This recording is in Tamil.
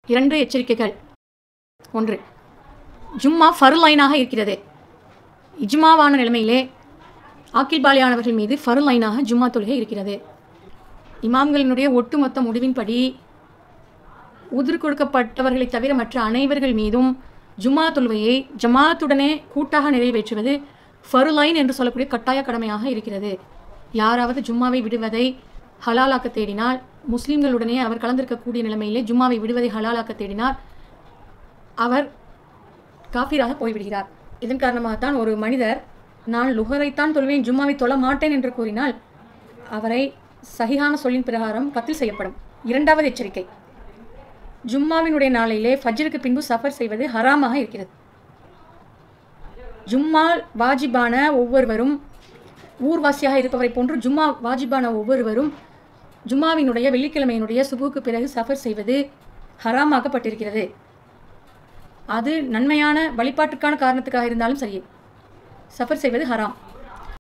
இரண்டு எச்சரிக்கைகள் ஒன்று ஜும்மா ஃபருலைனாக இருக்கிறது இஜ்மாவான நிலைமையிலே ஆக்கில் பாலியானவர்கள் மீது ஃபருலைனாக ஜும்மா தொழுகை இருக்கிறது இமாம்களினுடைய ஒட்டுமொத்த முடிவின்படி உதிர் கொடுக்கப்பட்டவர்களை தவிர மற்ற அனைவர்கள் மீதும் ஜும்மா தொழுவையை ஜமாத்துடனே கூட்டாக நிறைவேற்றுவது ஃபருலைன் என்று சொல்லக்கூடிய கட்டாய கடமையாக இருக்கிறது யாராவது ஜும்மாவை விடுவதை ஹலாலாக்க தேடினால் முஸ்லிம்களுடனே அவர் கலந்திருக்கக்கூடிய நிலைமையிலே ஜும்மாவை விடுவதை ஹலாலாக்க தேடினால் அவர் காஃபிராக போய்விடுகிறார் இதன் காரணமாகத்தான் ஒரு மனிதர் நான் லுகரைத்தான் தொழுவேன் ஜும்மாவை தொழ மாட்டேன் என்று கூறினால் அவரை சஹிஹான சொல்லின் பிரகாரம் கத்தில் செய்யப்படும் இரண்டாவது எச்சரிக்கை ஜும்மாவினுடைய நாளிலே ஃபஜ்ருக்கு பின்பு சஃபர் செய்வது ஹராமாக இருக்கிறது ஜும்மா வாஜிபான ஒவ்வொருவரும் ஊர்வாசியாக இருப்பவரை போன்று ஜும்மா வாஜிபான ஒவ்வொருவரும் ஜும்மாவினுடைய வெள்ளிக்கிழமையினுடைய சுபுக்கு பிறகு சஃபர் செய்வது ஹராமாக்கப்பட்டிருக்கிறது அது நன்மையான வழிபாட்டுக்கான காரணத்துக்காக இருந்தாலும் சரி சஃபர் செய்வது ஹராம்